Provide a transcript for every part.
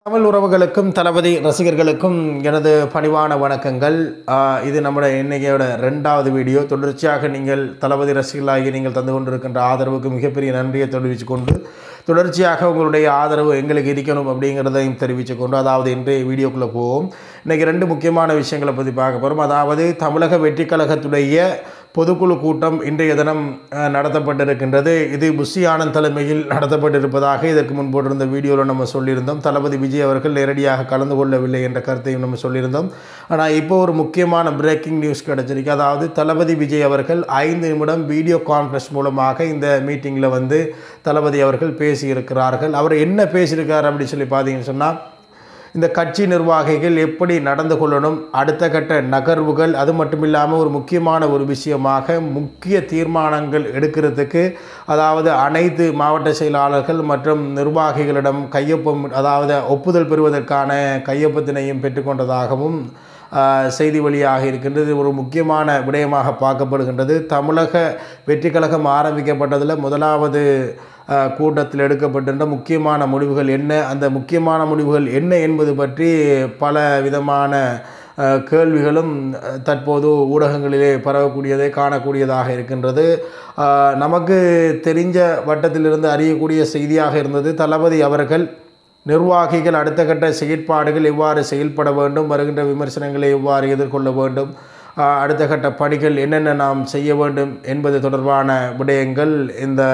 தமிழ் உறவுகளுக்கும் தளபதி ரசிகர்களுக்கும் எனது பணிவான வணக்கங்கள் ஆஹ் இது நம்முடைய இன்னைக்கையோட ரெண்டாவது வீடியோ தொடர்ச்சியாக நீங்கள் தளபதி ரசிகர்களாகி நீங்கள் தந்து கொண்டிருக்கின்ற ஆதரவுக்கு மிகப்பெரிய நன்றியை தெரிவித்து கொண்டு தொடர்ச்சியாக உங்களுடைய ஆதரவு எங்களுக்கு இருக்கணும் அப்படிங்கிறதையும் தெரிவித்து கொண்டு அதாவது இன்றைய வீடியோக்குள்ளே போவோம் இன்றைக்கி ரெண்டு முக்கியமான விஷயங்களை பற்றி பார்க்க போகிறோம் அதாவது தமிழக வெற்றி கழகத்துடைய பொதுக்குழு கூட்டம் இன்றைய தினம் அஹ், நடத்தப்பட்டிருக்கின்றது இது புஷி ஆனந்த் தலைமையில் நடத்தப்பட்டிருப்பதாக இதற்கு முன்பு இருந்த வீடியோவில் நம்ம சொல்லியிருந்தோம் தளபதி விஜய் அவர்கள் நேரடியாக கலந்து கொள்ளவில்லை என்ற கருத்தையும் நம்ம சொல்லியிருந்தோம் ஆனால் இப்போ ஒரு முக்கியமான பிரேக்கிங் நியூஸ் கிடைச்சிருக்கு அதாவது தளபதி விஜய் அவர்கள் ஐந்து நிமிடம் வீடியோ கான்ஃபரன்ஸ் மூலமாக இந்த மீட்டிங்கில் வந்து தளபதி அவர்கள் பேசியிருக்கிறார்கள் அவர் என்ன பேசியிருக்கார் அப்படின்னு சொல்லி பார்த்தீங்கன்னு சொன்னால் இந்த கட்சி நிர்வாகிகள் எப்படி நடந்து கொள்ளணும் அடுத்த கட்ட நகர்வுகள் அது மட்டும் இல்லாமல் ஒரு முக்கியமான ஒரு விஷயமாக முக்கிய தீர்மானங்கள் எடுக்கிறதுக்கு அதாவது அனைத்து மாவட்ட செயலாளர்கள் மற்றும் நிர்வாகிகளிடம் கையொப்பம் அதாவது ஒப்புதல் பெறுவதற்கான கையொப்பத்தினையும் பெற்றுக்கொண்டதாகவும் ஆஹ், செய்தி வழியாக இருக்கின்றது ஒரு முக்கியமான விடயமாக பார்க்கப்படுகின்றது தமிழக வெற்றி கழகம் ஆரம்பிக்கப்பட்டதில் முதலாவது ஆஹ், கூட்டத்தில் எடுக்கப்பட்டிருந்த முக்கியமான முடிவுகள் என்ன அந்த முக்கியமான முடிவுகள் என்ன என்பது பற்றி பல விதமான ஆஹ், கேள்விகளும் ஆஹ், தற்போது ஊடகங்களிலே பரவக்கூடியதை காணக்கூடியதாக இருக்கின்றது ஆஹ், நமக்கு தெரிஞ்ச வட்டத்திலிருந்து அறியக்கூடிய செய்தியாக இருந்தது தளபதி அவர்கள் நிர்வாகிகள் அடுத்த கட்ட செயற்பாடுகள் எவ்வாறு செயல்பட வேண்டும் வருகின்ற விமர்சனங்களை எவ்வாறு எதிர்கொள்ள வேண்டும் ஆஹ், அடுத்த கட்ட பணிகள் என்னென்ன நாம் செய்ய வேண்டும் என்பது தொடர்பான விடயங்கள் இந்த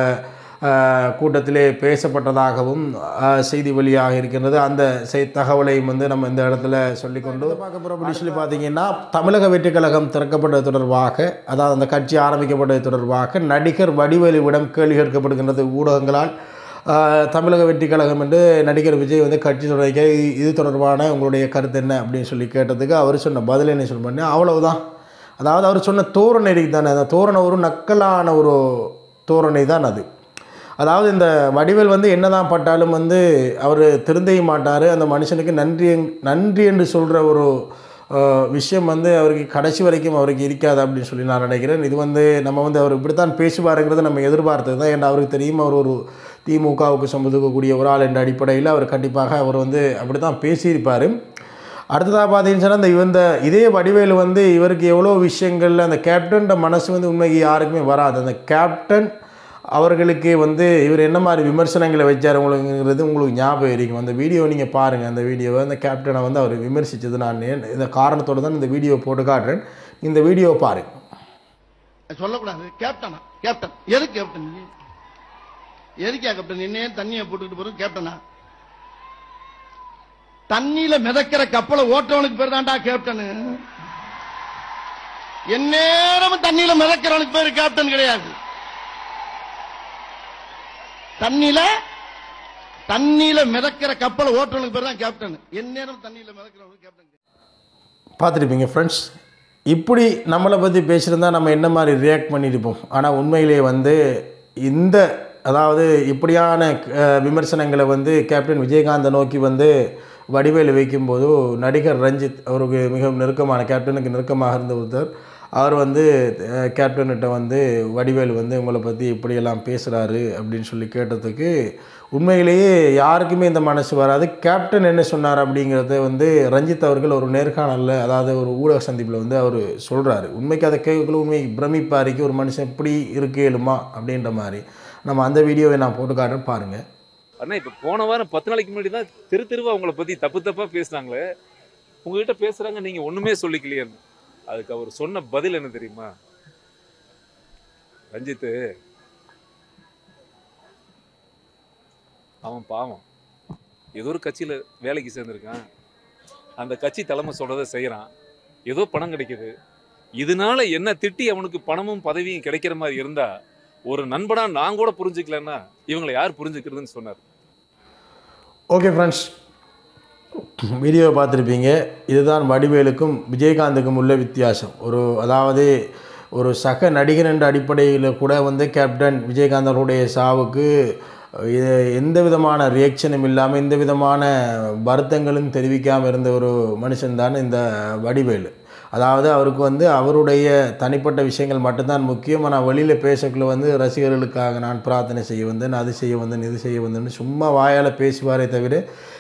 ஆஹ், கூட்டத்திலே பேசப்பட்டதாகவும் ஆஹ், செய்தி வெளியாக இருக்கின்றது அந்த செய் தகவலையும் வந்து நம்ம இந்த இடத்துல சொல்லிக்கொண்டு பார்க்க போகிறோம் அப்படின்னு சொல்லி பார்த்தீங்கன்னா தமிழக வெற்றி கழகம் திறக்கப்பட்டது தொடர்பாக அதாவது அந்த கட்சி ஆரம்பிக்கப்பட்டது தொடர்பாக நடிகர் வடிவேலுவிடம் கேள்வி கேட்கப்படுகின்றது ஊடகங்களால் ஆஹ், தமிழக வெற்றி கழகம் என்று நடிகர் விஜய் வந்து கட்சி தொடங்க இது தொடர்பான உங்களுடைய கருத்து என்ன அப்படின்னு சொல்லி கேட்டதுக்கு அவர் சொன்ன பதில் என்ன சொல்ல பண்ணேன் அவ்வளவுதான் அதாவது அவர் சொன்ன தோரணை இருக்கு தானே அந்த தோரணை ஒரு நக்கலான ஒரு தோரணை தான் அது அதாவது இந்த வடிவேல் வந்து என்னதான் பட்டாலும் வந்து அவர் திருந்தைய மாட்டார் அந்த மனுஷனுக்கு நன்றி நன்றி என்று சொல்கிற ஒரு அஹ், விஷயம் வந்து அவருக்கு கடைசி வரைக்கும் அவருக்கு இருக்காது அப்படின்னு சொல்லி நான் நினைக்கிறேன் இது வந்து நம்ம வந்து அவர் இப்படித்தான் பேசுவாருங்கிறத நம்ம எதிர்பார்த்தது தான் ஏன்னா அவருக்கு தெரியும் அவர் ஒரு திமுகவுக்கு சம்மதிக்கக்கூடிய ஒரு ஆள் என்ற அடிப்படையில் அவர் கண்டிப்பாக அவர் வந்து அப்படி தான் பேசியிருப்பார் அடுத்ததாக பார்த்தீங்கன்னு சொன்னால் இந்த இந்த இதே வடிவேலு வந்து இவருக்கு எவ்வளோ விஷயங்கள்ல அந்த கேப்டன்ட மனசு வந்து உண்மைக்கு யாருக்குமே வராது அந்த கேப்டன் அவர்களுக்கு வந்து இவர் என்ன மாதிரி விமர்சனங்களை வச்சார் உங்களுங்கிறது உங்களுக்கு ஞாபகம் இருக்கும் அந்த வீடியோ நீங்கள் பாருங்கள் அந்த வீடியோவை அந்த கேப்டனை வந்து அவர் விமர்சித்தது நான் ஏன் இந்த காரணத்தோடு தான் இந்த வீடியோ போட்டு காட்டுறேன் இந்த வீடியோவை பாருங்கள் சொல்லக்கூடாது கேப்டனா கேப்டன் எது கேப்டன் நீ எதுக்கா கேப்டன் என்னையே தண்ணியை போட்டுக்கிட்டு போறது கேப்டனா தண்ணியில மிதக்கிற கப்பலை ஓட்டுறவனுக்கு பேர் தான்டா கேப்டன் எந்நேரமும் தண்ணியில மிதக்கிறவனுக்கு பேர் கேப்டன் கிடையாது தண்ணியில தண்ணியில மிதக்கிற கப்பலை ஓட்டுறவனுக்கு பேர் தான் கேப்டன் எந்நேரம் தண்ணியில மிதக்கிறவனுக்கு கேப்டன் பார்த்துருப்பீங்க ஃப்ரெண்ட்ஸ் இப்படி நம்மளை பற்றி பேசியிருந்தா நம்ம என்ன மாதிரி ரியாக்ட் பண்ணியிருப்போம் ஆனால் உண்மையிலேயே வந்து இந்த அதாவது இப்படியான அஹ், விமர்சனங்களை வந்து கேப்டன் விஜயகாந்தை நோக்கி வந்து வடிவேலு வைக்கும்போது நடிகர் ரஞ்சித் அவருக்கு மிக நெருக்கமான கேப்டனுக்கு நெருக்கமாக இருந்த ஒருத்தர் அவர் வந்து அஹ், கேப்டன்கிட்ட வந்து வடிவேலு வந்து உங்களை பற்றி இப்படியெல்லாம் பேசுகிறாரு அப்படின்னு சொல்லி கேட்டதுக்கு உண்மையிலேயே யாருக்குமே இந்த மனசு வராது கேப்டன் என்ன சொன்னார் அப்படிங்கிறத வந்து ரஞ்சித் அவர்கள் ஒரு நேர்காணலில் அதாவது ஒரு ஊடக சந்திப்பில் வந்து அவர் சொல்கிறாரு உண்மைக்கு அதை கேட்கல உண்மை பிரமிப்பாரிக்கு ஒரு மனுஷன் இப்படி இருக்கேலுமா அப்படின்ற மாதிரி நம்ம அந்த வீடியோவை நான் போட்டு காட்டுறேன் பாருங்கள் அண்ணா இப்ப போன வாரம் பத்து நாளைக்கு முன்னாடி தான் தெரு தெருவா உங்களை பத்தி தப்பு தப்பா பேசுனாங்களே உங்ககிட்ட பேசுறாங்க நீங்க ஒண்ணுமே சொல்லிக்கலையேன்னு அதுக்கு அவர் சொன்ன பதில் என்ன தெரியுமா ரஞ்சித்து அவன் பாவம் ஏதோ ஒரு கட்சியில வேலைக்கு சேர்ந்திருக்கான் அந்த கட்சி தலைமை சொல்றதை செய்யறான் ஏதோ பணம் கிடைக்குது இதனால என்ன திட்டி அவனுக்கு பணமும் பதவியும் கிடைக்கிற மாதிரி இருந்தா ஒரு நண்பனா நான் கூட புரிஞ்சுக்கலன்னா இவங்களை யார் புரிஞ்சுக்கிறதுன்னு சொன்னார் ஓகே ஃப்ரெண்ட்ஸ் வீடியோவை பார்த்துருப்பீங்க இதுதான் வடிவேலுக்கும் விஜயகாந்துக்கும் உள்ள வித்தியாசம் ஒரு அதாவது ஒரு சக நடிகர் என்ற அடிப்படையில் கூட வந்து கேப்டன் விஜயகாந்த் அவருடைய சாவுக்கு இது எந்த விதமான ரியாக்ஷனும் இல்லாமல் எந்த விதமான வருத்தங்களும் தெரிவிக்காமல் இருந்த ஒரு மனுஷன்தான் இந்த வடிவேலு அதாவது அவருக்கு வந்து அவருடைய தனிப்பட்ட விஷயங்கள் மட்டும்தான் முக்கியம் ஆனால் வெளியில் பேசக்குள்ள வந்து ரசிகர்களுக்காக நான் பிரார்த்தனை செய்ய வந்தேன் அது செய்ய வந்தேன் இது செய்ய வந்தேன்னு சும்மா வாயால் பேசுவாரே தவிர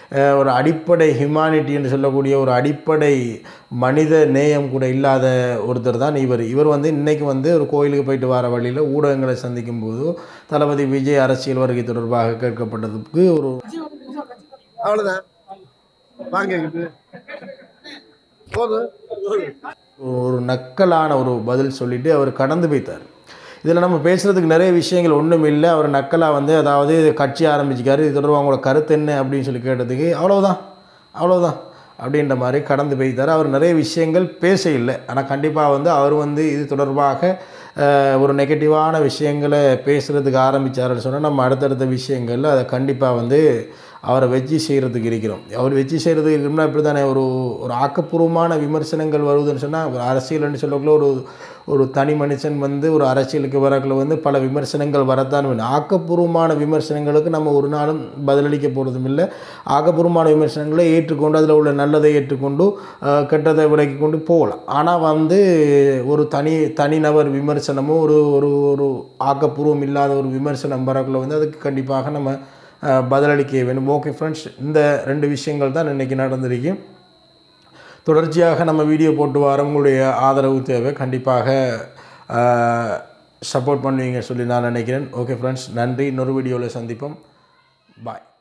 அஹ், ஒரு அடிப்படை ஹியூமானிட்டி என்று சொல்லக்கூடிய ஒரு அடிப்படை மனித நேயம் கூட இல்லாத ஒருத்தர் தான் இவர் இவர் வந்து இன்னைக்கு வந்து ஒரு கோயிலுக்கு போயிட்டு வர வழியில் ஊடகங்களை சந்திக்கும் போது தளபதி விஜய் அரசியல் வருகை தொடர்பாக கேட்கப்பட்டதுக்கு ஒரு அவ்வளவுதான் வாங்க இங்கிட்டு. போதும் ஒரு நக்கலான ஒரு பதில் சொல்லிட்டு அவர் கடந்து போய்த்தார் இதில் நம்ம பேசுகிறதுக்கு நிறைய விஷயங்கள் ஒன்றும் இல்லை அவர் நக்கலாக வந்து அதாவது கட்சி ஆரம்பிச்சிக்காரு இது தொடர்பாக அவங்களோட கருத்து என்ன அப்படின்னு சொல்லி கேட்டதுக்கு அவ்வளோதான் அவ்வளோதான் அப்படின்ற மாதிரி கடந்து போய்த்தார் அவர் நிறைய விஷயங்கள் பேச இல்லை ஆனால் கண்டிப்பாக வந்து அவர் வந்து இது தொடர்பாக அஹ், ஒரு நெகட்டிவான விஷயங்களை பேசுகிறதுக்கு ஆரம்பித்தாருன்னு சொன்னால் நம்ம அடுத்தடுத்த விஷயங்களில் அதை கண்டிப்பாக வந்து அவரை வச்சு செய்கிறதுக்கு இருக்கிறோம் அவர் வச்சு செய்கிறதுக்கு இருக்கணும்னா இப்படி தானே ஒரு ஒரு ஆக்கப்பூர்வமான விமர்சனங்கள் வருதுன்னு சொன்னால் ஒரு அரசியல்னு சொல்லக்குள்ள ஒரு ஒரு தனி மனுஷன் வந்து ஒரு அரசியலுக்கு வரக்குள்ள வந்து பல விமர்சனங்கள் வரத்தான் வேணும் ஆக்கப்பூர்வமான விமர்சனங்களுக்கு நம்ம ஒரு நாளும் பதிலளிக்க போகிறதும் இல்லை ஆக்கப்பூர்வமான விமர்சனங்களை ஏற்றுக்கொண்டு அதில் உள்ள நல்லதை ஏற்றுக்கொண்டு அஹ், கெட்டதை விலக்கி கொண்டு போகலாம் ஆனால் வந்து ஒரு தனி தனிநபர் விமர்சனமோ ஒரு ஒரு ஒரு ஆக்கப்பூர்வம் இல்லாத ஒரு விமர்சனம் வரக்குள்ள வந்து அதுக்கு கண்டிப்பாக நம்ம அஹ், பதிலளிக்க வேண்டும் ஓகே ஃப்ரெண்ட்ஸ் இந்த ரெண்டு விஷயங்கள் தான் இன்றைக்கி நடந்திருக்கு தொடர்ச்சியாக நம்ம வீடியோ போட்டு வர உங்களுடைய ஆதரவு தேவை கண்டிப்பாக சப்போர்ட் பண்ணுவீங்க சொல்லி நான் நினைக்கிறேன் ஓகே ஃப்ரெண்ட்ஸ் நன்றி இன்னொரு வீடியோவில் சந்திப்போம் பாய்